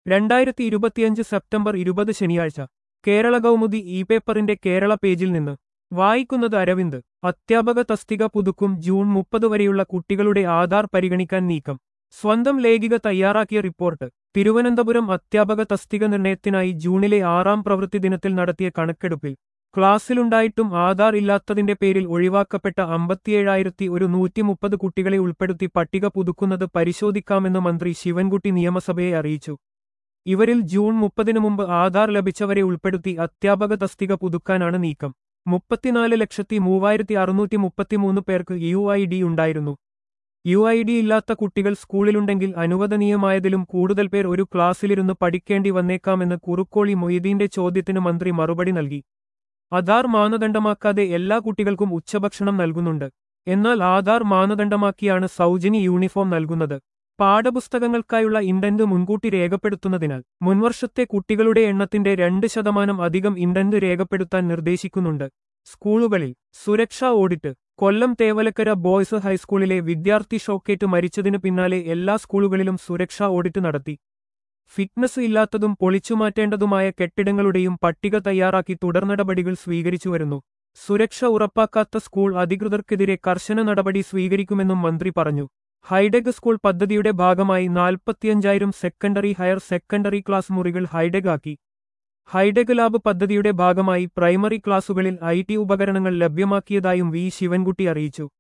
രണ്ടായിരത്തി ഇരുപത്തിയഞ്ച് സെപ്റ്റംബർ ഇരുപത് ശനിയാഴ്ച കേരള കൗമുദി ഇ പേപ്പറിന്റെ കേരള പേജിൽ നിന്ന് വായിക്കുന്നത് അരവിന്ദ് അധ്യാപക തസ്തിക പുതുക്കും ജൂൺ മുപ്പത് വരെയുള്ള കുട്ടികളുടെ ആധാർ പരിഗണിക്കാൻ നീക്കം സ്വന്തം ലേഖിക തയ്യാറാക്കിയ റിപ്പോർട്ട് തിരുവനന്തപുരം അധ്യാപക തസ്തിക നിർണയത്തിനായി ജൂണിലെ ആറാം പ്രവൃത്തി ദിനത്തിൽ നടത്തിയ കണക്കെടുപ്പിൽ ക്ലാസ്സിലുണ്ടായിട്ടും ആധാർ ഇല്ലാത്തതിന്റെ പേരിൽ ഒഴിവാക്കപ്പെട്ട അമ്പത്തിയേഴായിരത്തി ഒരു നൂറ്റിമുപ്പത് കുട്ടികളെ ഉൾപ്പെടുത്തി പട്ടിക പുതുക്കുന്നത് പരിശോധിക്കാമെന്ന് മന്ത്രി ശിവൻകുട്ടി നിയമസഭയെ അറിയിച്ചു ഇവരിൽ ജൂൺ മുപ്പതിനു മുമ്പ് ആധാർ ലഭിച്ചവരെ ഉൾപ്പെടുത്തി അധ്യാപക തസ്തിക പുതുക്കാനാണ് നീക്കം മുപ്പത്തിനാല് ലക്ഷത്തി മൂവായിരത്തി അറുന്നൂറ്റി മുപ്പത്തിമൂന്ന് പേർക്ക് യു ഐ ഡി ഉണ്ടായിരുന്നു യു ഐ ഡി ഇല്ലാത്ത കുട്ടികൾ സ്കൂളിലുണ്ടെങ്കിൽ അനുവദനീയമായതിലും കൂടുതൽ പേർ ഒരു ക്ലാസ്സിലിരുന്ന് പഠിക്കേണ്ടി വന്നേക്കാമെന്ന് കുറുക്കോളി മൊയ്തീന്റെ ചോദ്യത്തിന് മന്ത്രി മറുപടി നൽകി ആധാർ മാനദണ്ഡമാക്കാതെ എല്ലാ കുട്ടികൾക്കും ഉച്ചഭക്ഷണം നൽകുന്നുണ്ട് എന്നാൽ ആധാർ മാനദണ്ഡമാക്കിയാണ് സൗജന്യ യൂണിഫോം നൽകുന്നത് പാഠപുസ്തകങ്ങൾക്കായുള്ള ഇൻഡന്റ് മുൻകൂട്ടി രേഖപ്പെടുത്തുന്നതിനാൽ മുൻവർഷത്തെ കുട്ടികളുടെ എണ്ണത്തിന്റെ രണ്ട് ശതമാനം അധികം ഇൻഡന്റ് രേഖപ്പെടുത്താൻ നിർദ്ദേശിക്കുന്നുണ്ട് സ്കൂളുകളിൽ സുരക്ഷാ ഓഡിറ്റ് കൊല്ലം തേവലക്കര ബോയ്സ് ഹൈസ്കൂളിലെ വിദ്യാർത്ഥി ഷോക്കേറ്റ് മരിച്ചതിനു പിന്നാലെ എല്ലാ സ്കൂളുകളിലും സുരക്ഷാ ഓഡിറ്റ് നടത്തി ഫിറ്റ്നസ് ഇല്ലാത്തതും പൊളിച്ചുമാറ്റേണ്ടതുമായ കെട്ടിടങ്ങളുടെയും പട്ടിക തയ്യാറാക്കി തുടർനടപടികൾ സ്വീകരിച്ചുവരുന്നു സുരക്ഷ ഉറപ്പാക്കാത്ത സ്കൂൾ അധികൃതർക്കെതിരെ കർശന നടപടി സ്വീകരിക്കുമെന്നും മന്ത്രി പറഞ്ഞു ഹൈടെക് സ്കൂൾ പദ്ധതിയുടെ ഭാഗമായി നാൽപ്പത്തിയഞ്ചായിരം സെക്കൻഡറി ഹയർ സെക്കൻഡറി ക്ലാസ് മുറികൾ ഹൈടെക് ആക്കി ഹൈടെക് ലാബ് പദ്ധതിയുടെ ഭാഗമായി പ്രൈമറി ക്ലാസുകളിൽ ഐ ടി ഉപകരണങ്ങൾ ലഭ്യമാക്കിയതായും വി ശിവൻകുട്ടി അറിയിച്ചു